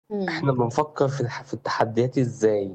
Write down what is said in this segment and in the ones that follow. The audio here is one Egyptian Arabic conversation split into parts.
إمم. إحنا بنفكّر في الح في التحديات إزاي؟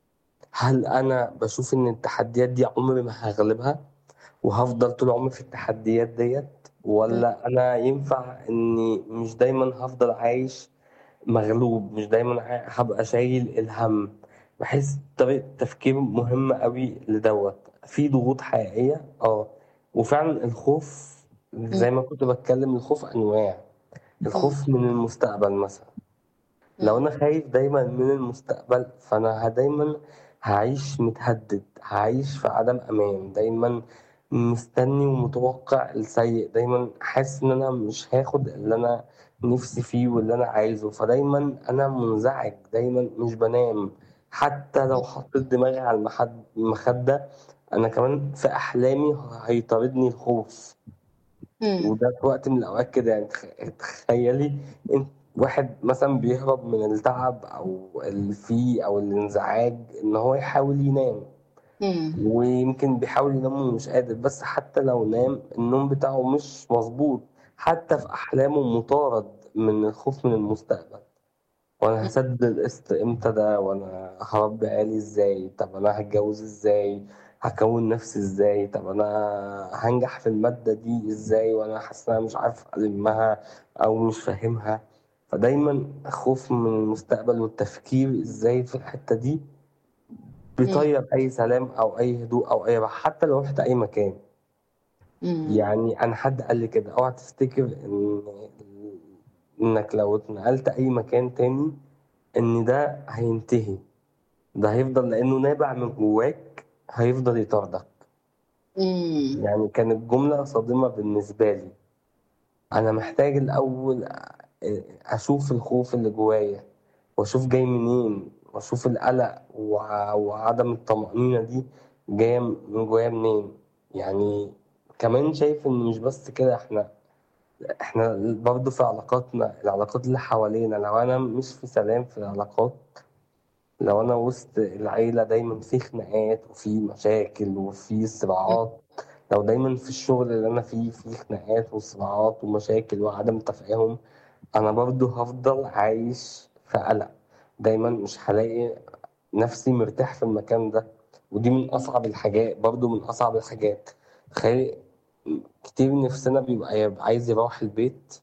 هل أنا باشوف إن التحديات دي عمري ما هاغلبها، وهافضل طول عمري في التحديات ديّة، إمم. والّا أنا ينفع إني مش دايمًا هافضل عايش مغلوب، مش دايمًا ع هابقى شايل الهَم، باحس طريقة تفكير مهمة أوي لدوّة، في ضغوط حقيقية آه، وفعلًا الخوف إمم. زي ما كنت باتكلم الخوف أنواع، إمم. الخوف من المستقبل مثلًا، لو إمم. أنا خايف دايمًا من المستقبل فأنا ه دايمًا هاعيش متهدد، هاعيش في عدم أمان، دايمًا مستني ومتوقع السيء، دايمًا حاسس إن أنا مش هاخد اللي أنا نِفْسي فيه واللي أنا عايزه، فدايمًا أنا منزعج، دايمًا مش بانام، حتى لو إمم. حطيت دماغي على المخد المخدة أنا كمان في أحلامي ه هيطاردني الخوف. إمم. وده في وقت من الأوقات كده يعني تخ تخيّلي أنتِ واحد مثلًا بيهرب من التعب أو اللي فيه أو الانزعاج إن هو يحاول ينام، إمم. ويمكن بيحاول ينام ومش قادر، بس حتى لو نام النوم بتاعه مش مضبوط، حتى في أحلامه مطارد من الخوف من المستقبل، وأنا إمم. هاسدد القسط إمتى ده، وأنا هاربّي عيالي إزاي، طب أنا هاتجوّز إزاي، هاكوّن نَفْسي إزاي، طب أنا هانجح في المادة دي إزاي وأنا حاسس إن أنا مش عارف ألمّها أو مش فاهمها، فدايمًا خوف من المستقبل والتفكير إزاي في الحتّة دي إمم. بيطيّر أي سلام أو أي هدوء أو أي راحة، حتى لو رُحت أي مكان. إمم. يعني أنا حد قال لي كده، اوعى تفتكر إن ال إنّك لو اتنقلت أي مكان تاني إن ده هينتهي، ده هيفضل لإنه نابع من جواك هيفضل يطاردك. إمم. يعني كانت جملة صادمة بالنسبة لي، أنا محتاج الأول آآ أشوف الخوف اللي جوايا، وأشوف جاي منين، وأشوف القلق وع وعدم الطمأنينة دي جاية من جوايا منين، يعني كمان شايف إن مش بس كده إحنا إحنا ل برضه في علاقاتنا، العلاقات اللي حوالينا لو أنا مش في سلام في العلاقات، لو أنا وسط العيلة دايمًا في خناقات وفي مشاكل وفي إمم. صراعات، لو دايمًا في الشغل اللي أنا فيه في خناقات وصراعات ومشاكل وعدم تفاهم، أنا برضه هافضل عايش في قلق، دايمًا مش هالاقي نَفْسي مرتاح في المكان ده، ودي من أصعب الحاجات برضه من أصعب الحاجات، تخيّلي م كتير نِفْسنا بيبقى يبقى عايز يروّح البيت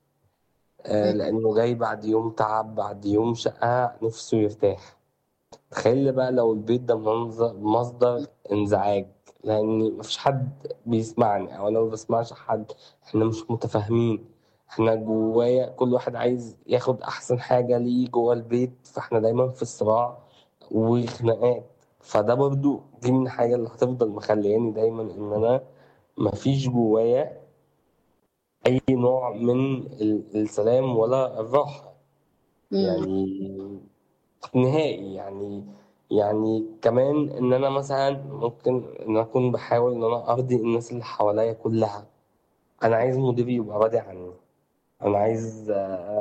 آآ إمم. لإنه جاي بعد يوم تعب، بعد يوم شقة نِفْسه يرتاح. تخيّلي بقى لو البيت ده منظ مصدر إمم. انزعاج، لإن ما فيش حد بيسمعني أو أنا ما باسمعش حد، إحنا مش متفاهمين، إحنا جوايا كل واحد عايز ياخد أحسن حاجة ليه جوّه البيت، فإحنا دايمًا في صراع وخناقات، فده برضه دي من الحاجة اللي هتفضل مخلّياني دايمًا إن أنا ما فيش جوايا أي نوع من ال السلام ولا الراحة، إمم. يعني نهائي يعني يعني كمان إن أنا مثلًا ممكن إن أنا أكون باحاول إن أنا أرضي الناس اللي حواليّا كلّها، أنا عايز مديري يبقى راضي عني، أنا عايز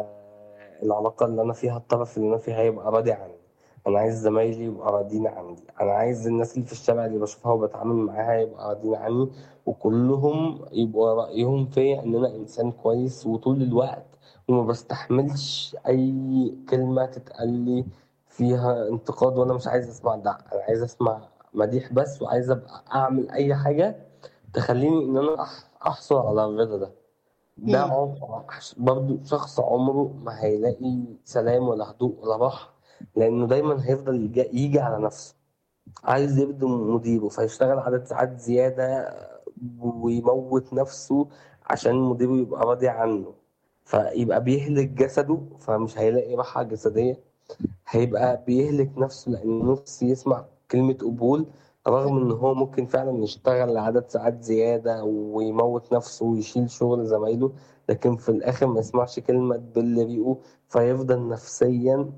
العلاقة اللي أنا فيها الطرف اللي أنا فيها يبقى راضي عني، أنا عايز زمايلي يبقوا راضيين عني، أنا عايز الناس اللي في الشارع اللي باشوفها وباتعامل معاها يبقوا راضيين عني، وكلّهم يبقوا رأيهم فيّا إن أنا إنسان كويس وطول الوقت وما باستحملش أي كلمة تتقال لي فيها انتقاد وأنا مش عايز أسمع ده، أنا عايز أسمع مديح بس وعايز أبقى أعمل أي حاجة تخلّيني إن أنا أح أحصل على الرضا ده، ده إمم. عم ش برضه شخص عمره ما هيلاقي سلام ولا هدوء ولا راحة، لإنه دايمًا هيفضل يج ييجي على نَفْسه، عايز يرضي مديره فيشتغل عدد ساعات زيادة ويموّت نَفْسه عشان مديره يبقى راضي عنّه، فيبقى بيهلك جسده فمش هيلاقي راحة جسدية، هيبقى بيهلك نَفْسه لإنه نِفْسه يسمع كلمة قبول، رغم إن هو ممكن فعلًا يشتغل عدد ساعات زيادة ويموّت نَفْسه ويشيل شغل زمايله، لكن في الآخر ما يسمعش كلمة تبِل ريقه، فيفضل نفسيًا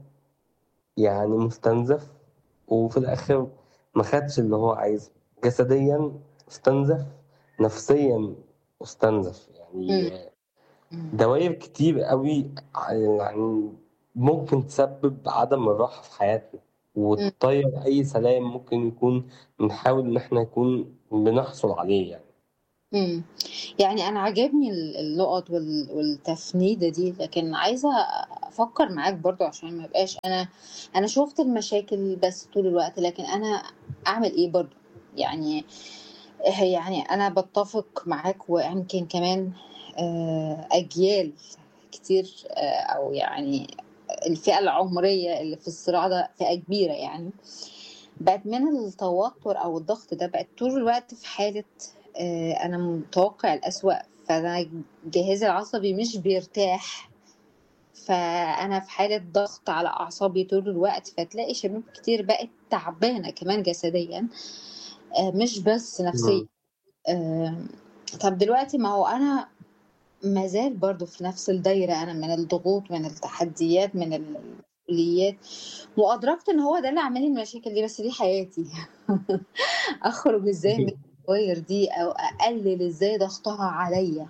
يعني مُستنزف، وفي الآخر ما خدش اللي هو عايزه، جسديًا مُستنزف، نفسيًا مُستنزف، إمم. يعني إمم. دواير كتير أوي ع يعني ممكن تسبب عدم الراحة في حياتنا، إمم. وتطيّر أي سلام ممكن يكون بنحاول إن إحنا نكون بنحصل عليه يعني. إمم. يعني أنا عاجبني ال النُقط وال والتفنيدة دي، لكن عايزة أفكّر معاك برضه عشان ما ابقاش أنا أنا شُفت المشاكل بس طول الوقت، لكن أنا أعمل إيه برضه؟ يعني ه يعني أنا باتّفق معاك ويمكن كمان آآ أجيال كتير آآ أو يعني الفئة العمرية اللي في الصراع ده فئة كبيرة يعني، بقت من التوتُّر أو الضغط ده بقت طول الوقت في حالة آآ أنا متوقِّع الأسوأ، فأنا جهازي العصبي مش بيرتاح، فأنا في حالة ضغط على أعصابي طول الوقت، فتلاقي شباب كتير بقت تعبانة كمان جسديًا آآ مش بس نفسيًا. إمم. آمم طَب دلوقتي ما هو أنا ما زال برضه في نفس الدايرة أنا من الضغوط، من التحديات، من المسؤوليات، وأدركت إن هو ده اللي عامل لي المشاكل دي، بس دي حياتي. أخرج إزاي من الدواير دي أو أقلِّل إزاي ضغطها عليّا؟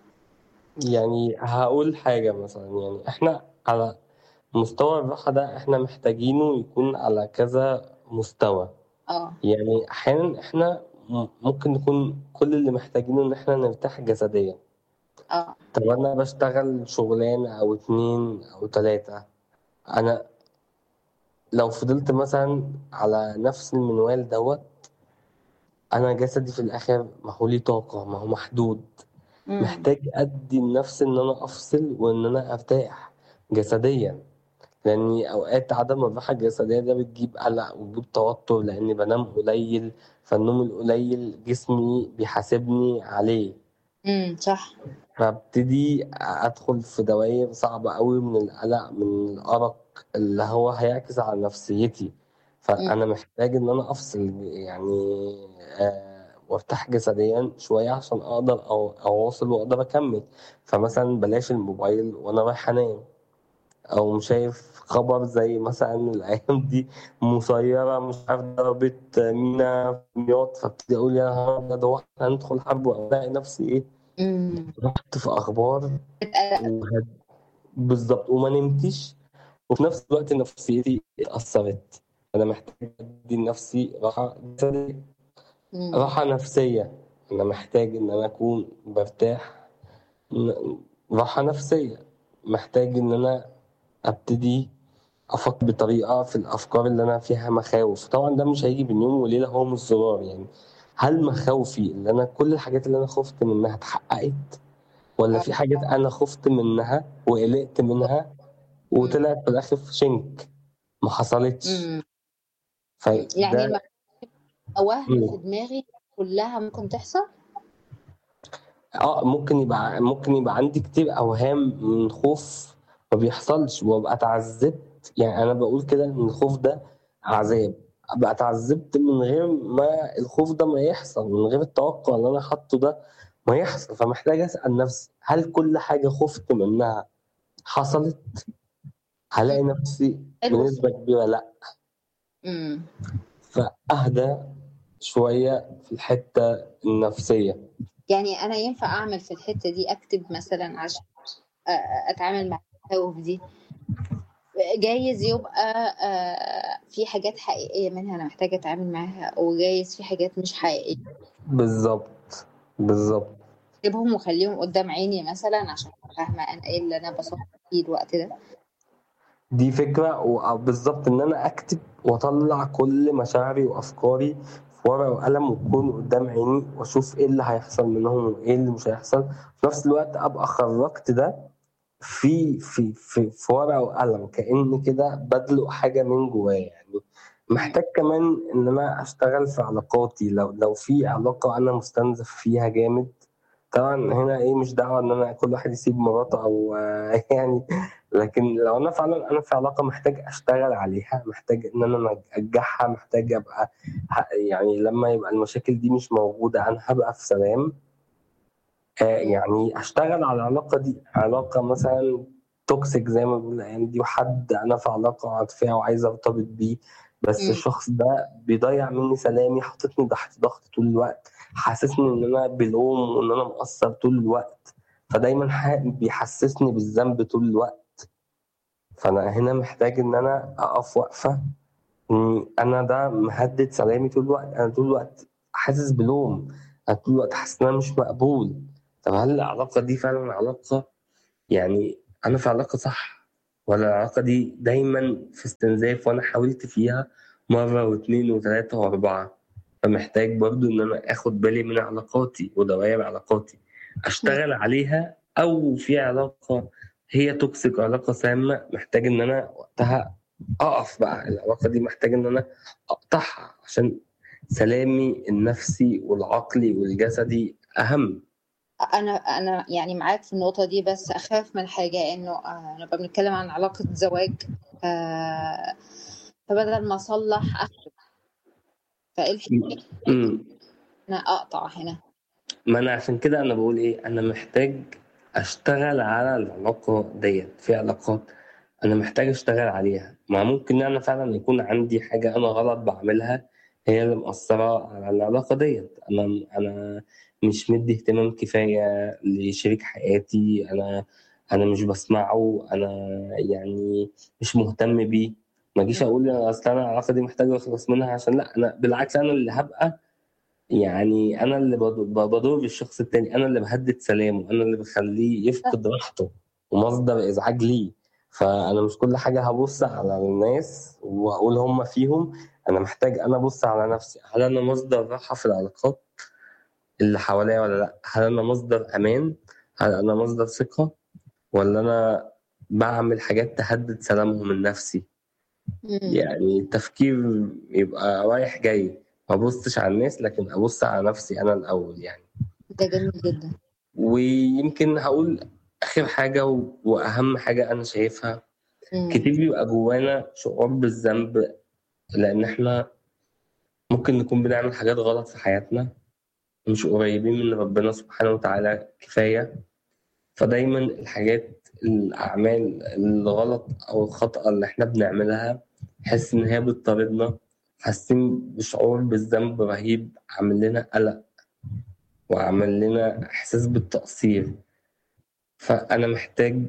يعني هاقول حاجة مثلًا، يعني إحنا على مستوى الراحة ده إحنا محتاجينه يكون على كذا مستوى. آه. يعني أحيانًا إحنا م ممكن نكون كل اللي محتاجينه إن إحنا نرتاح جسديًا. آه. طَب أنا باشتغل شُغلانة أو 2 أو 3 أنا لو فضلت مثلًا على نفس المنوال دوّة أنا جسدي في الآخر ما هو ليه طاقة، ما هو محدود، إمم. محتاج أدّي لنفسي إن أنا أفصل وإن أنا أرتاح جسديًا، لإني أوقات عدم الراحة الجسدية ده بتجيب قلق وتجيب توتُّر لإني بانام قليل، فالنوم القليل جسمي بيحاسبني عليه. إمم، صح. فابتدي أ أدخل في دواير صعبة أوي من القلق، من الأرق اللي هو هيعكس على نفسيتي، إمم. فأنا محتاج إن أنا أفصل يعني آآ وارتاح جسديًا شوية عشان أقدر أو أواصل وأقدر أكمّل، فمثلًا بلاش الموبايل وأنا رايح أنام، أقوم شايف خبر زي مثلًا الأيام دي مسيّرة مش عارف ضربت مينا في دمياط، فابتدي أقول يا نهار أبيض هو إحنا هندخل حرب وألاقي نفسي إيه، إمم. رُحت في أخبار اتقلقت. وهد بالضبط، وما نمتش وفي نفس الوقت نفسيتي اتأثّرت، أنا محتاج أدّي لنفسي راحة جسدية، إمم. راحة نفسية، أنا محتاج إن أنا أكون بارتاح ن راحة نفسية، محتاج إن أنا أبتدي أفكّر بطريقة في الأفكار اللي أنا فيها مخاوف، طبعًا ده مش هييجي بين يوم وليلة هو مش زرار يعني، هل مخاوفي اللي أنا كل الحاجات اللي أنا خُفت منها اتحققت، والّا آه. في حاجات أنا خُفت منها وقلقت منها إمم. وطلعت في الآخر في شِنك ما حصلتش؟ إمم. إمم، يعني فده الم وَهْم في إمم. دماغي كلّها ممكن تحصل؟ آه، ممكن يبقى ممكن يبقى عندي كتير أوهام من خوف ما بيحصلش وأبقى اتعذّبت، يعني أنا باقول كده إن الخوف ده عذاب، أبقى اتعذّبت من غير ما الخوف ده ما يحصل، من غير التوقُّع اللي أنا حاطّه ده ما يحصل، فمحتاج أسأل نفسي هل كل حاجة خُفت منها حصلت؟ هالاقي إمم. نفسي حلو بنسبة كبيرة لأ. إمم. فأهدى شوية في الحتّة النفسية. يعني أنا ينفع أعمل في الحتّة دي أكتب مثلًا عشان أ أ أتعامل مع المخاوف دي آآ جايز يبقى آآ في حاجات حقيقية منها أنا محتاجة أتعامل معاها وجايز في حاجات مش حقيقية. بالضبط، بالضبط. أكتبهم وأخلّيهم قدّام عيني مثلًا عشان أبقى فاهمة أنا إيه اللي أنا بافكّر فيه الوقت ده؟ دي فكرة و آه بالضبط، إن أنا أكتب وأطلّع كل مشاعري وأفكاري في ورقة وقلم وتكون قدّام عيني وأشوف إيه اللي هيحصل منهم وإيه اللي مش هيحصل، في نفس الوقت أبقى خرّجت ده في في في في ورقة وقلم، كإني كده بادلق حاجة من جوايا يعني. إمم. محتاج كمان إن أنا أشتغل في علاقاتي، لو لو في علاقة أنا مُستنزف فيها جامد، طبعًا هنا إيه مش دعوة إن أنا كل واحد يسيب مراته أو يعني لكن لو أنا فعلًا أنا في علاقة محتاج أشتغل عليها، محتاج إن أنا أنج أنجّحها، محتاج أبقى ه يعني لمّا يبقى المشاكل دي مش موجودة أنا هابقى في سلام. آآ إمم. يعني أشتغل على العلاقة دي، علاقة مثلًا toxic زي ما بنقول الأيام دي وحد أنا في علاقة عاطفية وعايز أرتبط بيه، بس إمم. الشخص ده بيضيّع منّي سلامي، حاططني تحت ضغط طول الوقت، حاسسني إن أنا بالوم وإن أنا مقصّر طول الوقت، فدايمًا ح بيحسسني بالذنب طول الوقت. فأنا هنا محتاج إن أنا أقف وقفة إمم، أنا ده مهدِّد سلامي طول الوقت، أنا طول الوقت حاسس بلوم، انا طول الوقت حاسس ان انا مش مقبول طب هل العلاقه دي فعلا علاقه يعني انا في علاقه صح ولا العلاقه دي دايما في استنزاف وانا حاولت فيها مره واثنين وثلاثه واربعه فمحتاج برضو ان انا اخد بالي من علاقاتي ودوائر علاقاتي اشتغل عليها او في علاقه هي توكسيك علاقه سامه محتاج ان انا وقتها اقف بقى العلاقه دي محتاج ان انا اقطعها عشان سلامي النفسي والعقلي والجسدي اهم انا انا يعني معاك في النقطه دي بس اخاف من حاجه انه آه، نبقى بنتكلم عن علاقه زواج آه، فبدل ما اصلح اخرب فايه الحكايه امم انا اقطع هنا ما انا عشان كده انا بقول ايه انا محتاج اشتغل على العلاقه ديت في علاقات انا محتاج اشتغل عليها ما ممكن انا فعلا يكون عندي حاجه انا غلط بعملها هي اللي مأثرة على العلاقة ديت أنا أنا مش مدي اهتمام كفاية لشريك حياتي أنا أنا مش بسمعه أنا يعني مش مهتم بيه ما أجيش أقول أصل أنا العلاقة دي محتاج أخلص منها عشان لا أنا بالعكس أنا اللي هبقى يعني أنا اللي بض- بضر بالشخص التاني أنا اللي بهدد سلامه أنا اللي بخليه يفقد راحته ومصدر إزعاج ليه فأنا مش كل حاجة هبص على الناس وأقول هم فيهم أنا محتاج أنا أبص على نفسي هل أنا مصدر راحة في العلاقات اللي حواليا ولا لأ هل أنا مصدر أمان هل أنا مصدر ثقة ولا أنا بعمل حاجات تهدد سلامهم النفسي مم. يعني التفكير يبقى رايح جاي ما ابصش على الناس لكن ابص على نفسي انا الاول يعني ده جميل جدا ويمكن هقول اخر حاجه و- واهم حاجه انا شايفها مم. كتير بيبقى جوانا شعور بالذنب لان احنا ممكن نكون بنعمل حاجات غلط في حياتنا مش قريبين من ربنا سبحانه وتعالى كفايه فدايما الحاجات الاعمال الغلط او الخطأ اللي احنا بنعملها نحس ان هي بتطاردنا حاسين بشعور بالذنب رهيب عامل لنا قلق وعامل لنا احساس بالتقصير فانا محتاج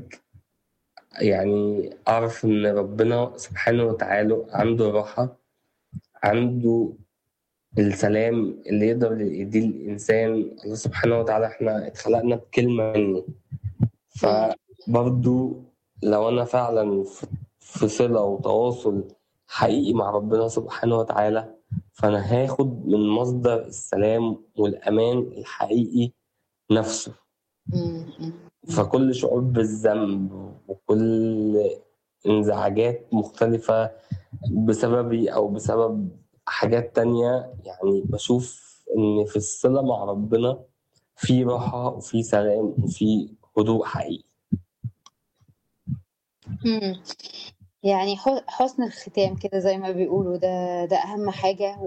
يعني اعرف ان ربنا سبحانه وتعالى عنده راحة عنده السلام اللي يقدر يديه الانسان الله سبحانه وتعالى احنا اتخلقنا بكلمة منه فبرضو لو انا فعلا في- في صلة وتواصل حقيقي مع ربنا سبحانه وتعالى فانا هاخد من مصدر السلام والامان الحقيقي نفسه مم. مم. فكل شعور بالذنب وكل انزعاجات مختلفة بسببي أو بسبب حاجات تانية يعني بشوف إن في الصلة مع ربنا في راحة وفي سلام وفي هدوء حقيقي مم. يعني ح- حسن الختام كده زي ما بيقولوا ده ده أهم حاجة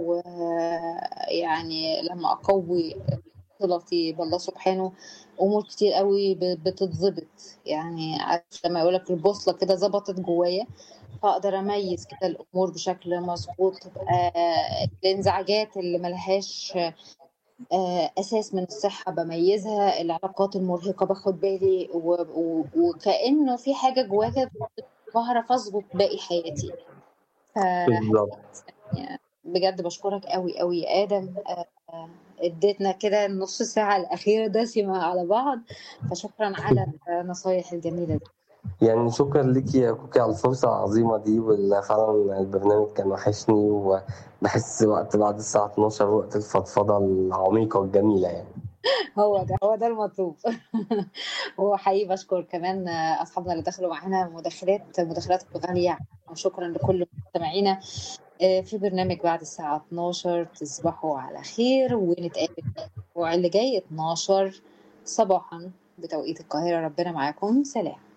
ويعني لما أقوي صلتي بالله سبحانه أمور كتير قوي ب- بتتظبط يعني عارف لما يقولك البوصلة كده ظبطت جوايا فأقدر أميز كده الأمور بشكل مظبوط تبقى الانزعاجات اللي ملهاش آه، أساس من الصحة بميزها العلاقات المرهقة باخد بالي و... و... وكأنه في حاجة جوايا كده بعرف أظبط باقي حياتي ف بالظبط بجد بشكرك قوي قوي يا آدم آه، آه، اديتنا كده النص ساعة الأخيرة دسمة على بعض فشكرا على النصايح الجميلة دي يعني شكرا لك يا كوكي على الفرصة العظيمة دي وفعلا البرنامج كان وحشني وبحس وقت بعد الساعة 12 وقت الفضفضة العميقة والجميلة يعني هو ده هو ده المطلوب وحقيقي بشكر كمان اصحابنا اللي دخلوا معانا مداخلات مداخلاتكم غاليه وشكرا لكل مستمعينا في برنامج بعد الساعه 12 تصبحوا على خير ونتقابل الاسبوع اللي جاي 12 صباحا بتوقيت القاهره ربنا معاكم سلام